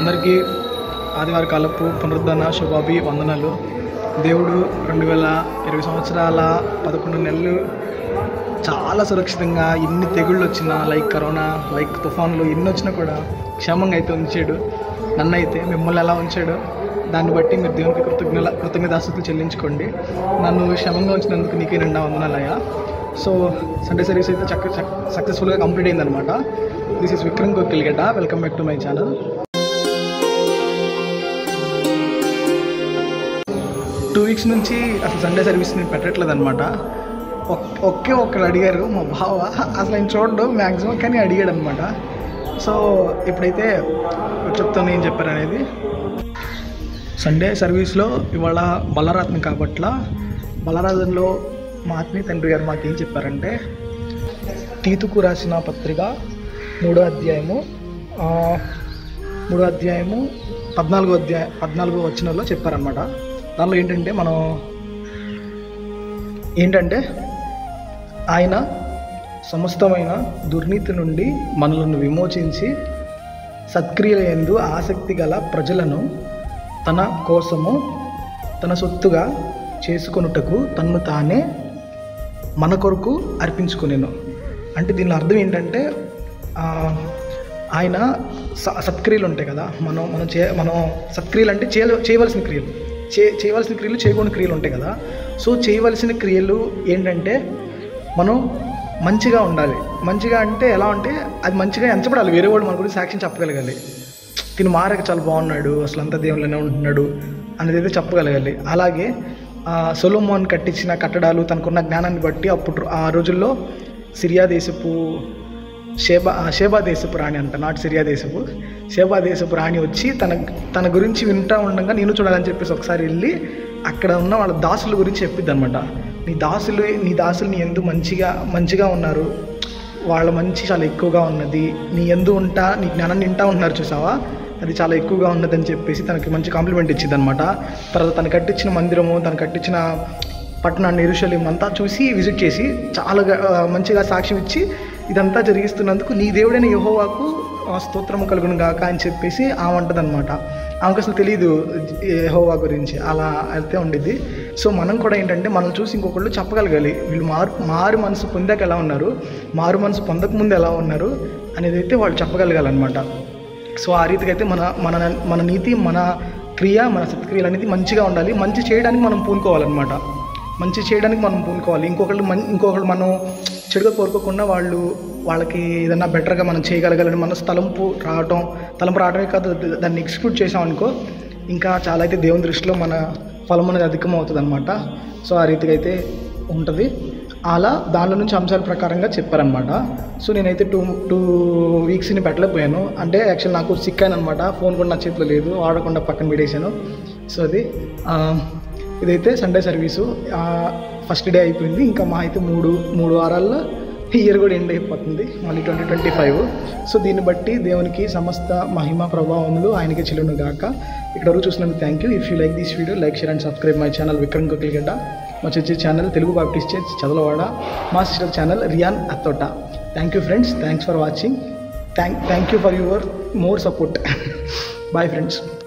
అందరికీ ఆదివారి కాలపు పునరుద్ధరణ శుభాభి వందనాలు దేవుడు రెండు వేల ఇరవై సంవత్సరాల పదకొండు నెలలు చాలా సురక్షితంగా ఎన్ని తెగుళ్ళు వచ్చినా లైక్ కరోనా లైక్ తుఫాన్లు ఎన్ని వచ్చినా కూడా క్షేమంగా అయితే ఉంచాడు నన్ను అయితే మిమ్మల్ని ఎలా ఉంచాడు దాన్ని బట్టి మీరు దేవునికి కృతజ్ఞ కృతజ్ఞతాస్తుతులు చెల్లించుకోండి నన్ను క్షేమంగా ఉంచినందుకు నీకే నిండా వందనాలయ్యా సో సండే సర్వీస్ అయితే చక్క సక్సెస్ఫుల్గా కంప్లీట్ అయిందనమాట this is Vikram Gokilgadda welcome back to my channel two weeks నుంచి అసలు సండే సర్వీస్ నేను పెట్టట్లేదు అనమాట ఒకే ఒక్కరు అడిగారు మా బావ అసలు ఆయన చూడడు మ్యాక్సిమం కానీ అడిగాడు అనమాట సో ఇప్పుడైతే చెప్తాను ఏం చెప్పారు అనేది సండే సర్వీస్లో ఇవాళ బలరాత్ని కాబట్ల బలరాజంలో మా ఆత్మీయ తండ్రి గారు మాకేం చెప్పారంటే తీతుకు రాసిన పత్రిక మూడో అధ్యాయము ఆ, మూడో అధ్యాయము పద్నాలుగో అధ్యాయ పద్నాలుగో వచనంలో చెప్పారనమాట దానిలో ఏంటంటే మనం ఏంటంటే ఆయన సమస్తమైన దుర్నీతి నుండి మనలను విమోచించి సత్క్రియల యందు ఆసక్తి గల ప్రజలను తన కోసము తన సొత్తుగా చేసుకొనుటకు తన్ను తానే మన కొరకు అర్పించుకునేను అంటే దీని అర్థం ఏంటంటే ఆ, ఆయన స సత్క్రియలు ఉంటాయి కదా మనం మనం చే మనం సత్క్రియలు అంటే చేయ చేయవలసిన క్రియలు చే చేయవలసిన క్రియలు చేయకూడని క్రియలు ఉంటాయి కదా సో చేయవలసిన క్రియలు ఏంటంటే మనం మంచిగా ఉండాలి మంచిగా అంటే ఎలా అంటే అది మంచిగా ఎంచబడాలి వేరే వాడు మన గురించి సాక్ష్యం చెప్పగలగాలి తిని మారక చాలా బాగున్నాడు అసలు అంతా దేవుళ్ళనే ఉంటున్నాడు అనేది అయితే చెప్పగలగాలి అలాగే ఆ, సొలోమోన్ కట్టించిన కట్టడాలు తనకున్న జ్ఞానాన్ని బట్టి అప్పుడు ఆ రోజుల్లో సిరియా దేశపు షేబా ఆ, షేబా దేశపు రాణి అంట నాట్ సిరియా దేశపు షేబా దేశపు రాణి వచ్చి తన తన గురించి వింటా ఉండగా నేను చూడాలని చెప్పేసి ఒకసారి వెళ్ళి అక్కడ ఉన్న వాళ్ళ దాసుల గురించి చెప్పిద్ది అనమాట నీ దాసులు నీ దాసులు నీ ఎందు మంచిగా మంచిగా ఉన్నారు వాళ్ళ మంచి చాలా ఎక్కువగా ఉన్నది నీ ఎందు ఉంటా నీ జ్ఞానాన్ని వింటా ఉంటున్నారు చూసావా అది చాలా ఎక్కువగా ఉన్నదని చెప్పేసి తనకి మంచి కాంప్లిమెంట్ ఇచ్చింది అనమాట తర్వాత తను కట్టించిన మందిరము తను కట్టించిన పట్టణాన్ని ఎరుషలేం అంతా చూసి విజిట్ చేసి చాలా గా- ఆ, మంచిగా సాక్ష్యం ఇచ్చి ఇదంతా జరిగిస్తున్నందుకు నీ దేవుడైన యెహోవాకు ఆ, స్తోత్రము కలుగును గాక అని చెప్పేసి ఆమె అంటదనమాట ఆమెకు అసలు తెలియదు యెహోవా గురించి అలా అయితే ఉండిద్ది సో మనం కూడా ఏంటంటే మనం చూసి ఇంకొకళ్ళు చెప్పగలగాలి వీళ్ళు మారు మారు మనసు పొందాక ఎలా ఉన్నారు మారు మనసు పొందక ముందు ఎలా ఉన్నారు అనేది అయితే వాళ్ళు చెప్పగలగాలన్నమాట సో ఆ రీతికి అయితే మన మన మన నీతి మన క్రియ మన సత్క్రియలు అనేది మంచిగా ఉండాలి మంచి చేయడానికి మనం పూనుకోవాలన్నమాట మంచి చేయడానికి మనం పూనుకోవాలి ఇంకొకళ్ళు మన్ ఇంకొకళ్ళు మనం చెడుగా కోరుకోకుండా వాళ్ళు వాళ్ళకి ఏదన్నా బెటర్గా మనం చేయగలగాలని మన తలంపు రావటం తలంపు రావడమే కాదు ద- దాన్ని ఎక్స్క్యూట్ చేసామనుకో ఇంకా చాలా అయితే దేవుని దృష్టిలో మన ఫలం అనేది అధికం అవుతుంది అనమాట సో ఆ రీతిగా అయితే ఉంటుంది అలా దానిలో నుంచి అంశాల ప్రకారంగా చెప్పారనమాట సో నేనైతే టూ టూ వీక్స్ని పెట్టలేకపోయాను అంటే యాక్చువల్ నాకు సిక్ అనమాట ఫోన్ కూడా నా చేతిలో లేదు వాడకుండా పక్కన పెట్టేశాను సో అది ఆ, ఇదైతే సండే సర్వీసు ఫస్ట్ డే అయిపోయింది ఇంకా మా అయితే మూడు మూడు వారాల్లో ఇయర్ కూడా ఎండ్ అయిపోతుంది మళ్ళీ ట్వంటీ ట్వంటీ ఫైవ్ సో దీన్ని బట్టి దేవునికి సమస్త మహిమ ప్రభావములు ఆయనకి చెల్లును గాక ఇక్కడ వరకు చూసినందుకు thank you if you like this video like share and subscribe my channel Vikram Kokilgadda మా church channel Telugu Baptist church Chadalavada మా sister channel Riyan Attota thank you friends thanks for watching thank thank you for your more support bye friends